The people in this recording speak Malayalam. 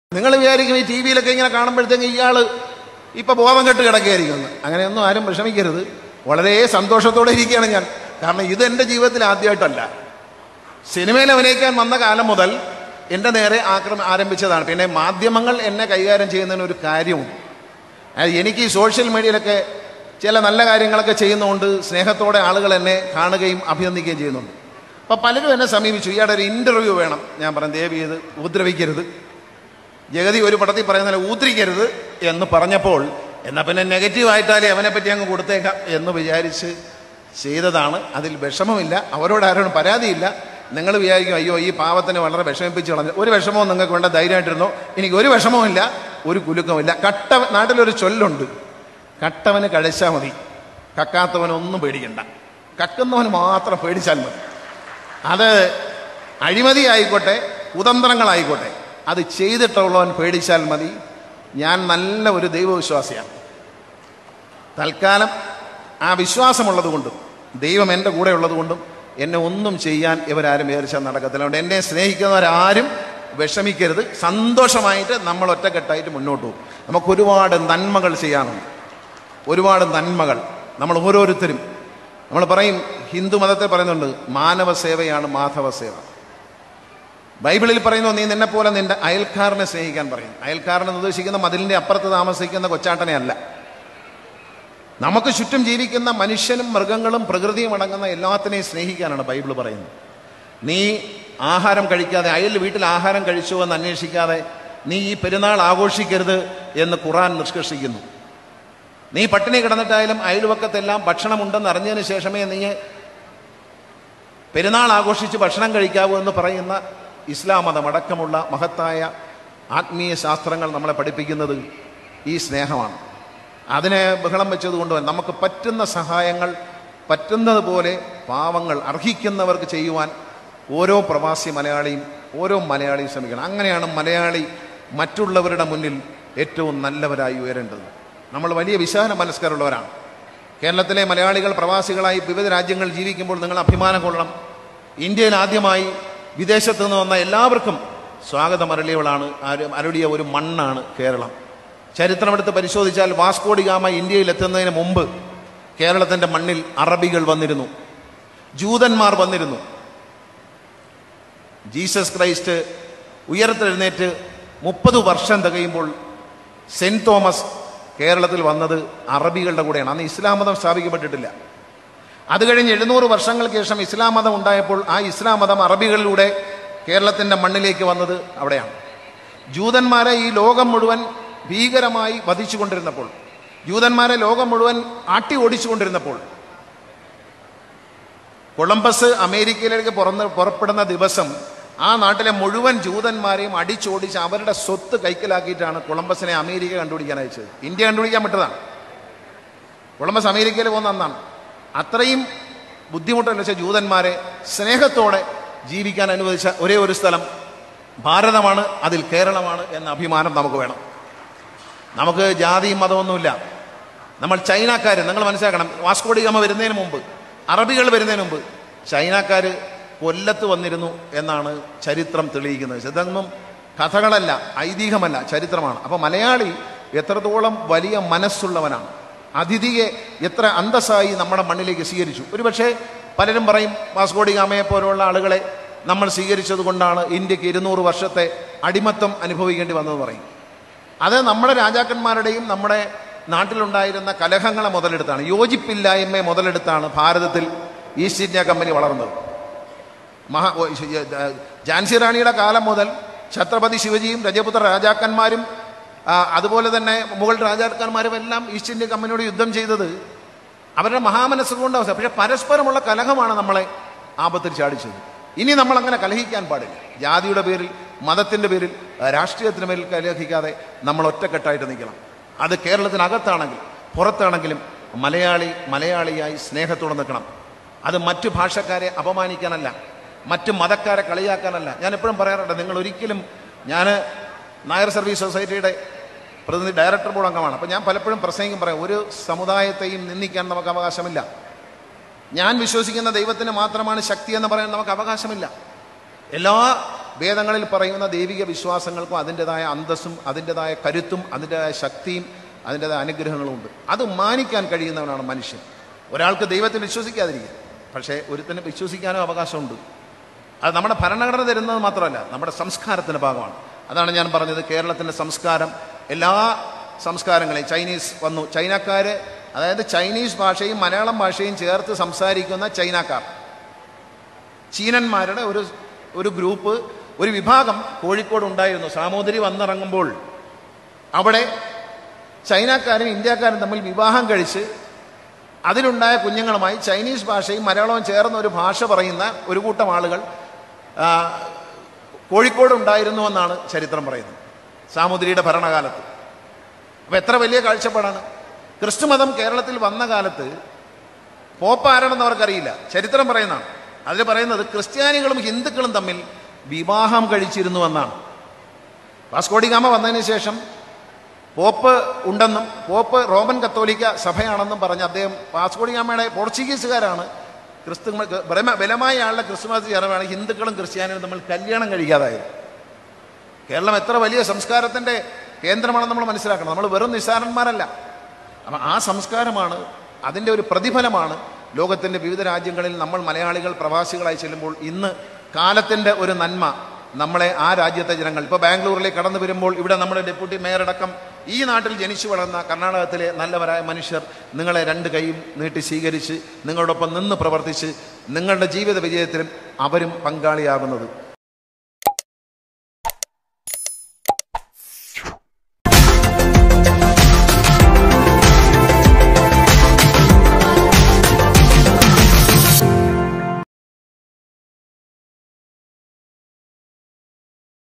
നിങ്ങൾ വിചാരിക്കും ഈ ടി വിയിലൊക്കെ ഇങ്ങനെ കാണുമ്പോഴത്തേക്ക് ഇയാൾ ഇപ്പൊ ബോധം കെട്ട് കിടക്കുകയായിരിക്കും എന്ന്. അങ്ങനെയൊന്നും ആരും വിഷമിക്കരുത് വളരെ സന്തോഷത്തോടെ ഇരിക്കുകയാണ് ഞാൻ കാരണം ഇത് എൻ്റെ ജീവിതത്തിൽ ആദ്യമായിട്ടല്ല സിനിമയിൽ അഭിനയിക്കാൻ വന്ന കാലം മുതൽ എൻ്റെ നേരെ ആക്രമ ആരംഭിച്ചതാണ് പിന്നെ മാധ്യമങ്ങൾ എന്നെ കൈകാര്യം ചെയ്യുന്നതിന് ഒരു കാര്യവും അത് എനിക്ക് ഈ സോഷ്യൽ മീഡിയയിലൊക്കെ ചില നല്ല കാര്യങ്ങളൊക്കെ ചെയ്യുന്നതുകൊണ്ട് സ്നേഹത്തോടെ ആളുകൾ എന്നെ കാണുകയും അഭിനന്ദിക്കുകയും ചെയ്യുന്നുണ്ട് അപ്പോൾ പലരും എന്നെ സമീപിച്ചു ഇയാളുടെ ഒരു ഇൻ്റർവ്യൂ വേണം ഞാൻ പറഞ്ഞു ദേവി ഇത് ഉപദ്രവിക്കരുത് ജഗതി ഒരു പടത്തിൽ പറയുന്ന പോലെ ഊദ്രിക്കരുത് എന്ന് പറഞ്ഞപ്പോൾ എന്നാൽ പിന്നെ നെഗറ്റീവായിട്ടാലേ അവനെ പറ്റി അങ്ങ് കൊടുത്തേക്കാം എന്ന് വിചാരിച്ച് ചെയ്തതാണ് അതിൽ വിഷമമില്ല അവരോട് ആരോടും പരാതിയില്ല നിങ്ങൾ വിചാരിക്കും അയ്യോ ഈ പാവത്തിന് വളരെ വിഷമിപ്പിച്ച് കളഞ്ഞു ഒരു വിഷമവും നിങ്ങൾക്ക് വേണ്ട ധൈര്യമായിട്ടിരുന്നോ എനിക്ക് ഒരു വിഷമവുമില്ല ഒരു കുലുക്കമില്ല കട്ട നാട്ടിലൊരു ചൊല്ലുണ്ട് കട്ടവന് കഴിച്ചാൽ മതി കക്കാത്തവനൊന്നും പേടിക്കണ്ട കക്കുന്നവന് മാത്രം പേടിച്ചാൽ മതി അത് അഴിമതി ആയിക്കോട്ടെ കുതന്ത്രങ്ങളായിക്കോട്ടെ അത് ചെയ്തിട്ടുള്ളവൻ പേടിച്ചാൽ മതി ഞാൻ നല്ല ഒരു ദൈവവിശ്വാസിയാണ് തൽക്കാലം ആ വിശ്വാസമുള്ളത് കൊണ്ടും ദൈവം എൻ്റെ കൂടെ ഉള്ളത് കൊണ്ടും എന്നെ ഒന്നും ചെയ്യാൻ ഇവരാരും വിചാരിച്ചാൽ നടക്കത്തില്ല അതുകൊണ്ട് എന്നെ സ്നേഹിക്കുന്നവരാരും വിഷമിക്കരുത് സന്തോഷമായിട്ട് നമ്മൾ ഒറ്റക്കെട്ടായിട്ട് മുന്നോട്ട് പോകും നമുക്ക് ഒരുപാട് നന്മകൾ ചെയ്യാനുണ്ട് ഒരുപാട് നന്മകൾ നമ്മൾ ഓരോരുത്തരും നമ്മൾ പറയും ഹിന്ദു മതത്തെ പറയുന്നുണ്ട് മാനവ സേവയാണ് മാധവ സേവ ബൈബിളിൽ പറയുന്നു നീ നിന്നെ പോലെ നിന്റെ അയൽക്കാരനെ സ്നേഹിക്കാൻ പറയും അയൽക്കാരൻ എന്ന് ഉദ്ദേശിക്കുന്ന മതിലിന്റെ അപ്പുറത്ത് താമസിക്കുന്ന കൊച്ചാട്ടനെ അല്ല നമുക്ക് ചുറ്റും ജീവിക്കുന്ന മനുഷ്യനും മൃഗങ്ങളും പ്രകൃതിയും അടങ്ങുന്ന എല്ലാത്തിനെയും സ്നേഹിക്കാനാണ് ബൈബിൾ പറയുന്നത് നീ ആഹാരം കഴിക്കാതെ അയൽ വീട്ടിൽ ആഹാരം കഴിച്ചോ എന്ന് അന്വേഷിക്കാതെ നീ ഈ പെരുന്നാൾ ആഘോഷിക്കരുത് എന്ന് ഖുറാൻ നിഷ്കർഷിക്കുന്നു നീ പട്ടിണി കിടന്നിട്ടായാലും അയൽവക്കത്തെല്ലാം ഭക്ഷണമുണ്ടെന്ന് അറിഞ്ഞതിന് ശേഷമേ നീ പെരുന്നാൾ ആഘോഷിച്ച് ഭക്ഷണം കഴിക്കാവൂ എന്ന് പറയുന്ന ഇസ്ലാം മതം അടക്കമുള്ള മഹത്തായ ആത്മീയ ശാസ്ത്രങ്ങൾ നമ്മളെ പഠിപ്പിക്കുന്നത് ഈ സ്നേഹമാണ് അതിനെ ബഹളം വെച്ചതുകൊണ്ട് തന്നെ നമുക്ക് പറ്റുന്ന സഹായങ്ങൾ പറ്റുന്നത് പോലെ പാവങ്ങൾ അർഹിക്കുന്നവർക്ക് ചെയ്യുവാൻ ഓരോ പ്രവാസി മലയാളിയും ഓരോ മലയാളിയും ശ്രമിക്കണം അങ്ങനെയാണ് മലയാളി മറ്റുള്ളവരുടെ മുന്നിൽ ഏറ്റവും നല്ലവരായി ഉയരേണ്ടത് നമ്മൾ വലിയ വിശാല മനസ്കരുള്ളവരാണ് കേരളത്തിലെ മലയാളികൾ പ്രവാസികളായി വിവിധ രാജ്യങ്ങളിൽ ജീവിക്കുമ്പോൾ നിങ്ങൾ അഭിമാനം കൊള്ളണം ഇന്ത്യയിൽ ആദ്യമായി വിദേശത്ത് നിന്ന് വന്ന എല്ലാവർക്കും സ്വാഗതം അരളിയവളാണ് ആര്- അരുളിയ ഒരു മണ്ണാണ് കേരളം ചരിത്രമെടുത്ത് പരിശോധിച്ചാൽ വാസ്കോഡി ഗാമ ഇന്ത്യയിൽ എത്തുന്നതിന് മുമ്പ് കേരളത്തിൻ്റെ മണ്ണിൽ അറബികൾ വന്നിരുന്നു ജൂതന്മാർ വന്നിരുന്നു ജീസസ് ക്രൈസ്റ്റ് ഉയരത്തെഴുന്നേറ്റ് മുപ്പത് വർഷം തികയുമ്പോൾ സെന്റ് തോമസ് കേരളത്തിൽ വന്നത് അറബികളുടെ കൂടെയാണ് അന്ന് ഇസ്ലാം മതം സ്ഥാപിക്കപ്പെട്ടിട്ടില്ല അത് കഴിഞ്ഞ് എഴുന്നൂറ് വർഷങ്ങൾക്ക് ശേഷം ഇസ്ലാം മതം ഉണ്ടായപ്പോൾ ആ ഇസ്ലാം മതം അറബികളിലൂടെ കേരളത്തിൻ്റെ മണ്ണിലേക്ക് വന്നത് അവിടെയാണ് ജൂതന്മാരെ ഈ ലോകം മുഴുവൻ ഭീകരമായി വധിച്ചുകൊണ്ടിരുന്നപ്പോൾ ജൂതന്മാരെ ലോകം മുഴുവൻ ആട്ടി ഓടിച്ചുകൊണ്ടിരുന്നപ്പോൾ കൊളംബസ് അമേരിക്കയിലേക്ക് പുറന്ന് പുറപ്പെടുന്ന ദിവസം ആ നാട്ടിലെ മുഴുവൻ ജൂതന്മാരെയും അടിച്ചോടിച്ച് അവരുടെ സ്വത്ത് കൈക്കലാക്കിയിട്ടാണ് കൊളംബസിനെ അമേരിക്ക കണ്ടുപിടിക്കാൻ അയച്ചത് ഇന്ത്യ കണ്ടുപിടിക്കാൻ പറ്റതാണ് കൊളംബസ് അമേരിക്കയിൽ പോകുന്ന അന്നാണ് അത്രയും ബുദ്ധിമുട്ടല്ല വെച്ചാൽ ജൂതന്മാരെ സ്നേഹത്തോടെ ജീവിക്കാൻ അനുവദിച്ച ഒരേ ഒരു സ്ഥലം ഭാരതമാണ് അതിൽ കേരളമാണ് എന്ന അഭിമാനം നമുക്ക് വേണം നമുക്ക് ജാതിയും മതമൊന്നുമില്ല നമ്മൾ ചൈനക്കാർ നിങ്ങൾ മനസ്സിലാക്കണം വാസ്കോഡി ഗാമ വരുന്നതിന് മുമ്പ് അറബികൾ വരുന്നതിന് മുമ്പ് ചൈനക്കാർ കൊല്ലത്ത് വന്നിരുന്നു എന്നാണ് ചരിത്രം തെളിയിക്കുന്നത് ഇതൊന്നും കഥകളല്ല ഐതിഹ്യമല്ല ചരിത്രമാണ് അപ്പോൾ മലയാളി എത്രത്തോളം വലിയ മനസ്സുള്ളവനാണ് അതിഥിയെ എത്ര അന്തസ്സായി നമ്മുടെ മണ്ണിലേക്ക് സ്വീകരിച്ചു ഒരുപക്ഷെ പലരും പറയും വാസ്കോഡി ഗാമയെ പോലുള്ള ആളുകളെ നമ്മൾ സ്വീകരിച്ചത് കൊണ്ടാണ് ഇന്ത്യക്ക് ഇരുന്നൂറ് വർഷത്തെ അടിമത്തം അനുഭവിക്കേണ്ടി വന്നത് പറയും അത് നമ്മുടെ രാജാക്കന്മാരുടെയും നമ്മുടെ നാട്ടിലുണ്ടായിരുന്ന കലഹങ്ങളെ മുതലെടുത്താണ് യോജിപ്പില്ലായ്മയെ മുതലെടുത്താണ് ഭാരതത്തിൽ ഈസ്റ്റ് ഇന്ത്യ കമ്പനി വളർന്നത് മഹാ ഓ, ശ- ഏ, ദ- ഝാൻസി റാണിയുടെ കാലം മുതൽ ഛത്രപതി ശിവജിയും രജപുത്ര രാജാക്കന്മാരും ആ, അതുപോലെ തന്നെ മുഗൾ രാജാക്കന്മാരും എല്ലാം ഈസ്റ്റ് ഇന്ത്യ കമ്പനിയോട് യുദ്ധം ചെയ്തത് അവരുടെ മഹാമനസ്സുകൊണ്ട് അവസ്ഥ പക്ഷെ പരസ്പരമുള്ള കലഹമാണ് നമ്മളെ ആപത്തിൽ ചാടിച്ചത് ഇനി നമ്മൾ അങ്ങനെ കലഹിക്കാൻ പാടില്ല ജാതിയുടെ പേരിൽ മതത്തിൻ്റെ പേരിൽ രാഷ്ട്രീയത്തിന് പേരിൽ കലഹിക്കാതെ നമ്മൾ ഒറ്റക്കെട്ടായിട്ട് നിൽക്കണം അത് കേരളത്തിനകത്താണെങ്കിലും പുറത്താണെങ്കിലും മലയാളി മലയാളിയായി സ്നേഹത്തോടെ നിൽക്കണം അത് മറ്റു ഭാഷക്കാരെ അപമാനിക്കാനല്ല മറ്റു മതക്കാരെ കളിയാക്കാനല്ല ഞാൻ എപ്പോഴും പറയാറുണ്ട് നിങ്ങൾ ഒരിക്കലും ഞാൻ നായർ സർവീസ് സൊസൈറ്റിയുടെ പ്രതിനിധി ഡയറക്ടർ ബോർഡ് അംഗമാണ് അപ്പോൾ ഞാൻ പലപ്പോഴും പ്രസംഗിക്കും പറയാം ഒരു സമുദായത്തെയും നിന്ദിക്കാൻ നമുക്ക് അവകാശമില്ല ഞാൻ വിശ്വസിക്കുന്ന ദൈവത്തിന് മാത്രമാണ് ശക്തി എന്ന് പറയാൻ നമുക്ക് അവകാശമില്ല എല്ലാ വേദങ്ങളിൽ പറയുന്ന ദൈവിക വിശ്വാസങ്ങൾക്കും അതിൻ്റെതായ അന്തസ്സും അതിൻ്റെതായ കരുത്തും അതിൻ്റെതായ ശക്തിയും അതിൻ്റെതായ അനുഗ്രഹങ്ങളും ഉണ്ട് അത് മാനിക്കാൻ കഴിയുന്നവനാണ് മനുഷ്യൻ ഒരാൾക്ക് ദൈവത്തിൽ വിശ്വസിക്കാതിരിക്കുക പക്ഷേ ഒരുത്തിന് വിശ്വസിക്കാനും അവകാശമുണ്ട് അത് നമ്മുടെ ഭരണഘടന തരുന്നത് മാത്രമല്ല നമ്മുടെ സംസ്കാരത്തിൻ്റെ ഭാഗമാണ് അതാണ് ഞാൻ പറഞ്ഞത് കേരളത്തിൻ്റെ സംസ്കാരം എല്ലാ സംസ്കാരങ്ങളെയും ചൈനീസ് വന്നു ചൈനക്കാർ അതായത് ചൈനീസ് ഭാഷയും മലയാളം ഭാഷയും ചേർത്ത് സംസാരിക്കുന്ന ചൈനക്കാർ ചീനന്മാരുടെ ഒരു ഒരു ഗ്രൂപ്പ് ഒരു വിഭാഗം കോഴിക്കോട് ഉണ്ടായിരുന്നു സാമൂതിരി വന്നിറങ്ങുമ്പോൾ അവിടെ ചൈനക്കാരും ഇന്ത്യക്കാരും തമ്മിൽ വിവാഹം കഴിച്ച് അതിലുണ്ടായ കുഞ്ഞുങ്ങളുമായി ചൈനീസ് ഭാഷയും മലയാളവും ചേർന്ന ഒരു ഭാഷ പറയുന്ന ഒരു കൂട്ടം ആളുകൾ ആ, കോഴിക്കോട് ഉണ്ടായിരുന്നുവെന്നാണ് ചരിത്രം പറയുന്നത് സാമൂതിരിയുടെ ഭരണകാലത്ത് അപ്പോൾ എത്ര വലിയ കാഴ്ചപ്പാടാണ് ക്രിസ്തുമതം കേരളത്തിൽ വന്ന കാലത്ത് പോപ്പ് ആരാണെന്ന് അവർക്കറിയില്ല ചരിത്രം പറയുന്നതാണ് അതിൽ പറയുന്നത് ക്രിസ്ത്യാനികളും ഹിന്ദുക്കളും തമ്മിൽ വിവാഹം കഴിച്ചിരുന്നുവെന്നാണ് വാസ്കോഡിഗാമ വന്നതിന് ശേഷം പോപ്പ് ഉണ്ടെന്നും പോപ്പ് റോമൻ കത്തോലിക്ക സഭയാണെന്നും പറഞ്ഞ് അദ്ദേഹം വാസ്കോഡിഗാമയുടെ പോർച്ചുഗീസുകാരാണ് ക്രിസ്തു ബലമ- ബലമായ ആളുടെ ക്രിസ്തുമസ് ചേർന്നാണ് ഹിന്ദുക്കളും ക്രിസ്ത്യാനികളും തമ്മിൽ കല്യാണം കഴിക്കാതായത് കേരളം എത്ര വലിയ സംസ്കാരത്തിൻ്റെ കേന്ദ്രമാണെന്ന് നമ്മൾ മനസ്സിലാക്കണം നമ്മൾ വെറും നിസ്സാരന്മാരല്ല അപ്പം ആ സംസ്കാരമാണ് അതിൻ്റെ ഒരു പ്രതിഫലമാണ് ലോകത്തിൻ്റെ വിവിധ രാജ്യങ്ങളിൽ നമ്മൾ മലയാളികൾ പ്രവാസികളായി ചെല്ലുമ്പോൾ ഇന്ന് കാലത്തിൻ്റെ ഒരു നന്മ നമ്മളെ ആ രാജ്യത്തെ ജനങ്ങൾ ഇപ്പോൾ ബാംഗ്ലൂരിലേക്ക് കടന്നു വരുമ്പോൾ ഇവിടെ നമ്മുടെ ഡെപ്യൂട്ടി മേയർ അടക്കം ഈ നാട്ടിൽ ജനിച്ചു വളർന്ന കർണാടകത്തിലെ നല്ലവരായ മനുഷ്യർ നിങ്ങളെ രണ്ട് കൈയും നീട്ടി സ്വീകരിച്ച് നിങ്ങളോടൊപ്പം നിന്ന് പ്രവർത്തിച്ച് നിങ്ങളുടെ ജീവിത വിജയത്തിലും അവരും പങ്കാളിയാകുന്നത്